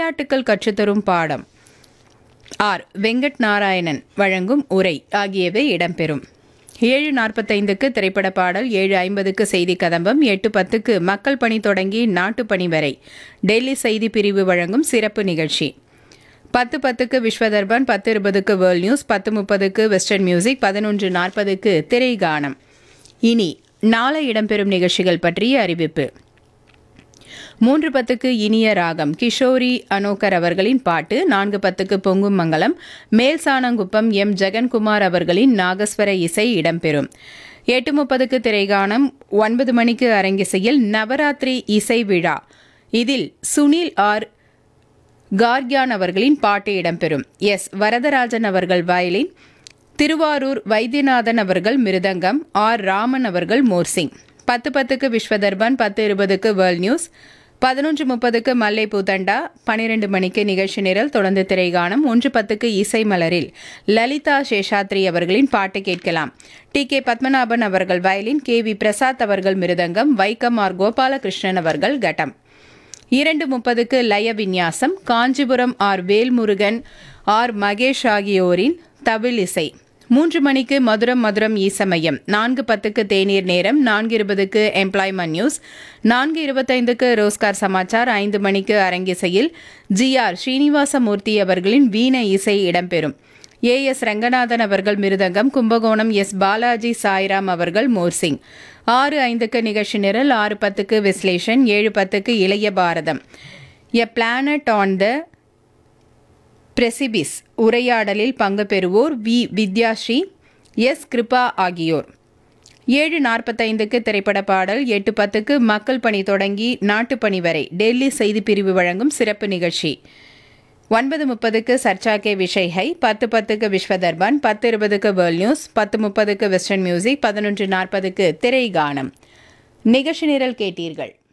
விளையாட்டுக்கள் கற்றுத்தரும் பாடம் ஆர் வெங்கட் நாராயணன் வழங்கும் உரை ஆகியவை இடம்பெறும் ஏழு நாற்பத்தைந்துக்கு திரைப்பட பாடல் ஏழு ஐம்பதுக்கு செய்தி கதம்பம் எட்டு பத்துக்கு மக்கள் பணி தொடங்கி நாட்டுப் பணி வரை டெல்லி செய்தி பிரிவு வழங்கும் சிறப்பு நிகழ்ச்சி பத்து பத்துக்கு விஸ்வதர்பன் பத்து இருபதுக்கு வேர்ல்ட் நியூஸ் பத்து முப்பதுக்கு வெஸ்டர்ன் மியூசிக் பதினொன்று நாற்பதுக்கு திரை கானம் இனி நாளை இடம்பெறும் நிகழ்ச்சிகள் பற்றிய அறிவிப்பு மூன்று பத்துக்கு இனிய ராகம் கிஷோரி அனோகர் அவர்களின் பாட்டு நான்கு பத்துக்கு பொங்கும் மங்கலம் மேல்சானங்குப்பம் எம் ஜெகன்குமார் அவர்களின் நாகஸ்வர இசை இடம்பெறும் எட்டு முப்பதுக்கு திரைகானம் ஒன்பது மணிக்கு அரங்கிசையில் நவராத்திரி இசை விழா இதில் சுனில் ஆர் கார்கியான் அவர்களின் பாட்டு இடம்பெறும் எஸ் வரதராஜன் அவர்கள் வயலின் திருவாரூர் வைத்தியநாதன் அவர்கள் மிருதங்கம் ஆர் ராமன் அவர்கள் மோர்சிங் பத்து பத்துக்கு விஸ்வதர்பன் பத்து இருபதுக்கு வேர்ல்ட் நியூஸ் பதினொன்று முப்பதுக்கு மல்லை பூதண்டா பனிரெண்டு மணிக்கு நிகழ்ச்சி நிரல் தொடர்ந்து திரைகானம் ஒன்று பத்துக்கு இசை மலரில் லலிதா சேஷாத்ரி அவர்களின் பாட்டு கேட்கலாம் டி கே பத்மநாபன் அவர்கள் வயலின் கே வி பிரசாத் அவர்கள் மிருதங்கம் வைக்கம் ஆர் கோபாலகிருஷ்ணன் அவர்கள் கட்டம் இரண்டு முப்பதுக்கு லய விந்யாசம் காஞ்சிபுரம் ஆர் வேல்முருகன் ஆர் மகேஷ் ஆகியோரின் தவில் இசை மூன்று மணிக்கு மதுரம் மதுரம் ஈசமயம் நான்கு பத்துக்கு தேநீர் நேரம் நான்கு இருபதுக்கு எம்ப்ளாய்மெண்ட் நியூஸ் நான்கு இருபத்தைந்துக்கு ரோஸ்கார் சமாச்சார் ஐந்து மணிக்கு அரங்கிசையில் ஜி ஆர் ஸ்ரீனிவாசமூர்த்தி அவர்களின் வீண இசை இடம்பெறும் ஏ எஸ் ரங்கநாதன் அவர்கள் மிருதங்கம் கும்பகோணம் எஸ் பாலாஜி சாய்ராம் அவர்கள் மோர்சிங் ஆறு ஐந்துக்கு நிகழ்ச்சி நிரல் ஆறு பத்துக்கு விஸ்லேஷன் ஏழு பத்துக்கு இளைய பாரதம் எ பிளானட் ஆன் த பிரசிபிஸ் உரையாடலில் பங்கு பெறுவோர் வி வித்யாஸ்ரீ எஸ் கிருபா ஆகியோர் ஏழு நாற்பத்தைந்துக்கு திரைப்பட பாடல் எட்டு பத்துக்கு மக்கள் பணி தொடங்கி நாட்டுப்பணி வரை டெல்லி செய்திப்பிரிவு வழங்கும் சிறப்பு நிகழ்ச்சி ஒன்பது முப்பதுக்கு சர்ச்சா கே விஷய் ஹை பத்து பத்துக்கு விஸ்வதர்பன் பத்து இருபதுக்கு வேர்ல்ட் நியூஸ் பத்து முப்பதுக்கு வெஸ்டர்ன் மியூசிக் பதினொன்று நாற்பதுக்கு திரை கானம் நிகழ்ச்சி நிரல் கேட்டீர்கள்